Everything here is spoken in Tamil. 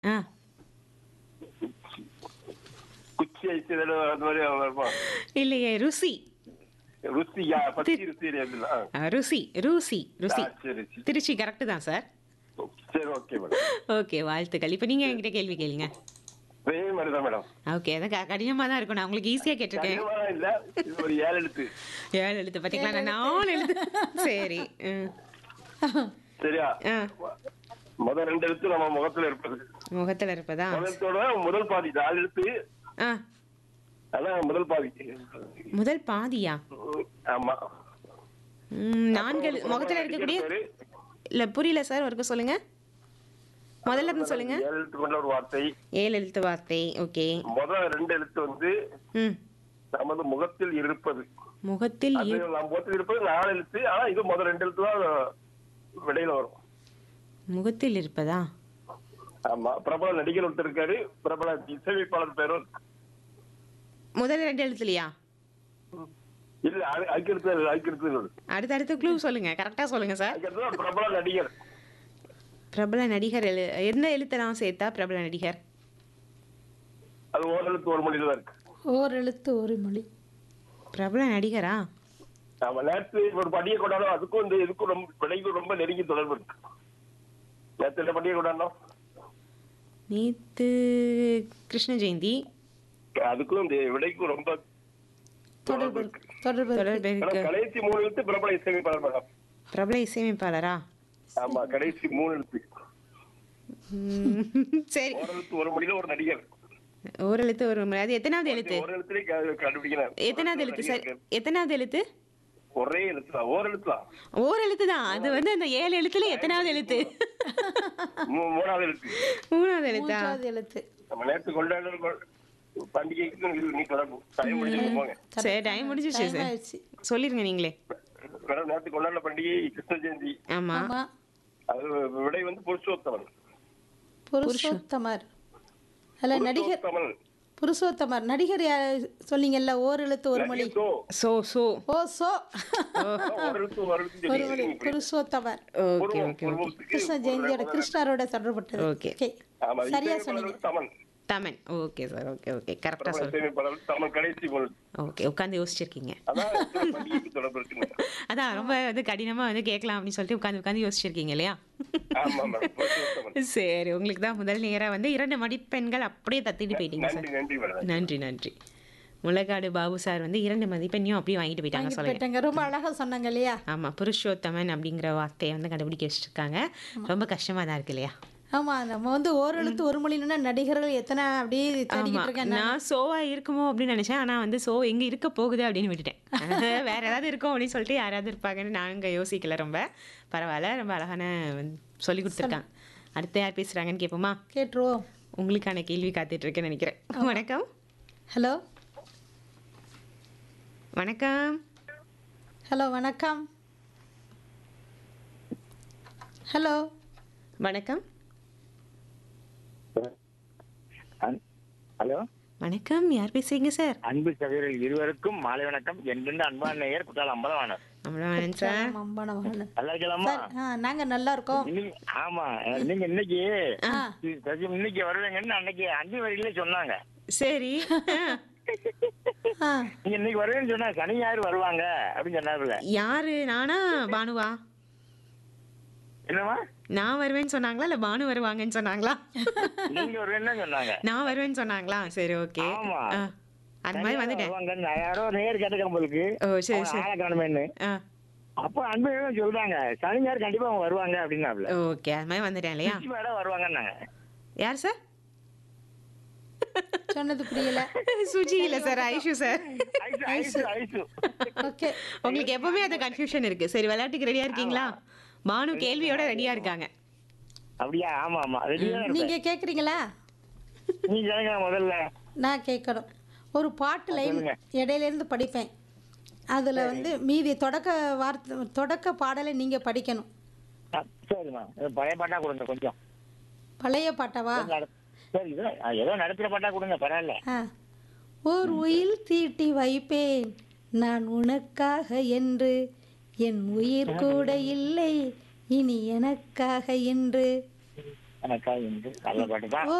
ஆ குச்சி ஐச்சதோ அந்த மாதிரி வருமா இல்லையே ருசி ருசியா பச்சி ருசி அப்படில ஆ. ஆ, ருசி ருசி ருசி ஆ, சரி சரி. திருச்சி கரெக்டு தான் சார் சரி ஓகே மேடம் ஓகே வாழ்த்துக்கள் இப்போ நீங்கள் என்கிட்ட கேள்வி கேளுங்க அதே மாதிரி தான் மேடம் ஓகே அதான் கடினமாக தான் இருக்கும் நான் உங்களுக்கு ஈஸியாக கேட்டிருக்கேன் கடினமா இல்ல இது ஒரு ஏழு எழுத்து ஏழு எழுத்து பார்த்தீங்களா நான் நாலு எழுத்து சரி ம். சரியா ஆ முதல் ரெண்டு எழுத்து நம்ம முகத்துல இருப்பது முகத்தில் இருப்பதா முதலத்தோட முதல் பாதி நாலு எழுத்து ஆ அதான் முதல் பாதி முதல் பாதியா ம், ஆமா ம், நான்கு எழு- முகத்துல இருக்கக்கூடிய பேரு, இல்ல புரியல சார் ஒருக்க சொல்லுங்க முதல்ல இருந்து சொல்லுங்க ஏழு எழுத்து கொண்ட ஒரு வார்த்தை ஏழு எழுத்து வார்த்தை ஓகே முதல் ரெண்டு எழுத்து வந்து ம் நமது முகத்தில் இருப்பது முகத்தில் அது இரு- நம்ம முகத்தில் இருப்பது நாலு எழுத்து ஆனா இது முதல் ரெண்டு எழுத்து தான் விடையில வரும் முகத்தில் இருப்பதா ஆமா பிரபல நடிகர் ஒருத்தர் இருக்காரு பிரபல இசையமைப்பாளர் பேரும் இருக்கு. முதல் ரெண்டு எழுத்துலையா இல்ல அது- அதுக்கு அடுத்து அதுக்கு அடுத்து அடுத்த அடுத்த க்ளூ சொல்லுங்க கரெக்டா சொல்லுங்க சார் அதுக்கு அடுத்து தான் பிரபல நடிகர் பிரபல நடிகர் எழு எந்த எழுத்தெல்லாம் சேர்த்தா பிரபல நடிகர் அது ஒரு எழுத்து ஒரு மொழியில தான் இருக்கு ஓர் எழுத்து ஒரு மொழி பிரபல நடிகரா ஆமா நேற்று ஒரு பண்டிகை கொண்டாடும் அதுக்கும் இந்த இதுக்கும் ரொம்ப விடைக்கும் ரொம்ப நெருங்கி தொடர்பு இருக்கு நேற்று என்ன பண்டிகை கொண்டாடணும் நேத்து கிருஷ்ண ஜெயந்தி அதுக்கும் இந்த விடைக்கும் ரொம்ப தொடர்பு இருக்கு தொடர்பு இருக்கு. தொடர்பு ஆனா இருக்கு கடைசி மூணு எழுத்து பிரபல இசையமைப்பாளர் மேடம் பிரபல இசையமைப்பாளரா ஆமா கடைசி மூணு எழுத்து ம், சரி ஒரு எழுத்து ஒரு மொழியில ஒரு நடிகர் ஒரு எழுத்து ஒரு முறை அது எத்தனாவது எழுத்து ஒரு எழுத்துலயே க- கண்டுபிடிக்கணும் எத்தனாவது எழுத்து சார் எத்தனாவது எழுத்து ஒரே எழுத்து தான் ஓர் எழுத்து தான் ஓர் எழுத்து தான் அது வந்து அந்த ஏழு எழுத்துல எத்தனாவது எழுத்து மூ- மூணாவது எழுத்து மூணாவது எழுத்தா மூன்றாவது எழுத்து நம்ம நேற்று கொண்டாடுற பண்டிகைக்கு இது நீ தொடர்பு டைம் முடிச்சு போங்க சரி டைம் முடிஞ்சிச்சு டைம் சார் ஆயிடுச்சு சொல்லிருங்க நீங்களே மேடம் நேற்று கொண்டாடின பண்டிகை கிருஷ்ண ஜெயந்தி ஆமா ஆமா அது விடை வந்து புருஷோத்தமன் புருஷோத்தமர் அல்ல நடிகர் புருஷோத்தமன் புருஷோத்தமர் நடிகர் யார் சொன்னீங்கல்ல ஓர் எழுத்து ஒரு மொழி சோ, சோ சோ ஓ சோ ஒரு எழுத்து ஒரு எழுத்து ஒரு மொழி சொல்லி புருஷோத்தமர் ஓகே உருவம், ஓகே ஓகே உருவத்துக்கு கிருஷ்ண ஜெயந்தியோட கிருஷ்ணரோட தொடர்பட்டது Okay. ஓகே ஆமா சரியா இசையமைப்பாளர் சொன்னீங்க வந்து Thaman Thaman okay sir okay okay கரெக்டா பிரபல சொல் இசையமைப்பாளர் தமன் கடைசி மூணு ஓகே உட்காந்து யோசிச்சிருக்கீங்க அதான் இந்த பண்டிகைக்கு தொடர்பு இருக்குங்க அதான் ரொம்ப வந்து கடினமா வந்து கேட்கலாம் அப்படின்னு சொல்லிட்டு உட்காந்து உட்காந்து யோசிச்சிருக்கீங்க இல்லையா ஆமா மேடம் புருஷோத்தமன் சரி உங்களுக்கு தான் முதல் நேரா வந்து இரண்டு மதிப்பெண்கள் அப்படியே தத்திட்டு போயிட்டீங்க சார் நன்றி நன்றி மேடம் நன்றி நன்றி முளக்காடு பாபு சார் வந்து இரண்டு மதிப்பெண்ணையும் அப்படியே வாங்கிட்டு போயிட்டாங்க வாங்கிட்டு சொல்லுங்க போயிட்டாங்க ரொம்ப அழகா சொன்னாங்க இல்லையா ஆமா புருஷோத்தமன் அப்படிங்கிற வார்த்தையை வந்து கண்டுபிடிக்க வச்சிருக்காங்க ரொம்ப கஷ்டமா தான் இருக்கு இல்லையா ஆமா நம்ம வந்து ஓர் எழுத்து ஒரு மொழின்னா நடிகர்கள் எத்தனை அப்படியே ஆமா தேடிக்கிட்டு இருக்கேன் நான் சோவா இருக்குமோ அப்படின்னு நினைச்சேன் ஆனா வந்து சோ எங்க இருக்க போகுது அப்படின்னு விட்டுட்டேன் வேற ஏதாவது இருக்கும் அப்படின்னு சொல்லிட்டு யாராவது இருப்பாங்கன்னு நாங்க யோசிக்கல ரொம்ப பரவாயில்ல ரொம்ப அழகான வந்து சொல்லி கொடுத்துருக்காங்க அடுத்து யார் பேசுறாங்கன்னு கேட்போமா கேட்டுருவோம் உங்களுக்கான கேள்வி காத்துட்டு இருக்கேன்னு நினைக்கிறேன் வணக்கம் ஹலோ வணக்கம் ஹலோ வணக்கம் ஹலோ வணக்கம் அன்- ஹலோ வணக்கம் யார் பேசுறீங்க சார் அன்பு சகோதரர்கள் இருவருக்கும் மாலை வணக்கம் என்றென்று அன்பான நேயர் குற்றால அம்பலவாணர் அவ்வளோதான் சார் அம்பானவர்கள் நல்லா இருக்கலாமா சார் ஆ நாங்க நல்லா இருக்கோம் இன்னைக்கு ஆமா நீங்க இன்னைக்கு ஆ சசி இன்னைக்கு வருவீங்கன்னு அன்னைக்கு அஞ்சு வரையில சொன்னாங்க சரி ஆ. ஆ நீங்க இன்னைக்கு வருவேன்னு சொன்னா சனி ஞாயிறு வருவாங்க அப்படின்னு சொன்னாருல யாரு நானா பானுவா என்னமா நான் வருவேன்னு சொன்னாங்களா இல்ல பானு வருவாங்கன்னு சொன்னாங்களா நீங்க வருவேன்னு சொன்னாங்க நான் வருவேன்னு சொன்னாங்களா சரி ஓகே ஆமா. அந்த மாதிரி சனி வந்துட்டேன் வருவாங்கன்னு யாரோ நேர் கேட்டுக்க உங்களுக்கு ஓ சரி சரி ஆளை காணுமேன்னு ஆ அப்ப அன்பு சொல்றாங்க சனி ஞாயிறு கண்டிப்பா அவங்க வருவாங்க அப்படின்னாப்ல ஓகே அது மாதிரி வந்துட்டேன் இல்லையா சுச்சி மேடம் வருவாங்கன்னாங்க யார் சார் சொன்னது புரியல சுஜி இல்ல sir Aishu sir Aishu Aishu Aishu okay உங்களுக்கு எப்பவுமே அது கன்ஃபியூஷன் இருக்கு சரி விளையாட்டுக்கு ரெடியா இருக்கீங்களா பானு கேள்வியோட ரெடியா இருக்காங்க அப்படியா ஆமா ஆமா ரெடியா இருப்பேன் நீங்க கேக்குறீங்களா நீ சொல்லுங்க முதல்ல நான் கேட்கணும் ஒரு பாட்டு லைன் சொல்லுங்க. இடையில இருந்து படிப்பேன் அதுல வந்து மீதி தொடக்க வார்த்தை தொடக்க பாடலை நீங்க படிக்கணும் ஆ, சரிம்மா இது பழைய பாட்டா கொடுங்க கொஞ்சம் பழைய பாட்டவா நட- சரி இதோ ஆ, ஏதோ நடத்துற பாட்டா கொடுங்க பரவாயில்ல ஆ ஓர் உயில் தீட்டி வைப்பேன் நான் உனக்காக என்று என் உயிர் கூட இல்லை இனி எனக்காக என்று எனக்கா இன்று நல்ல பாட்டு தான்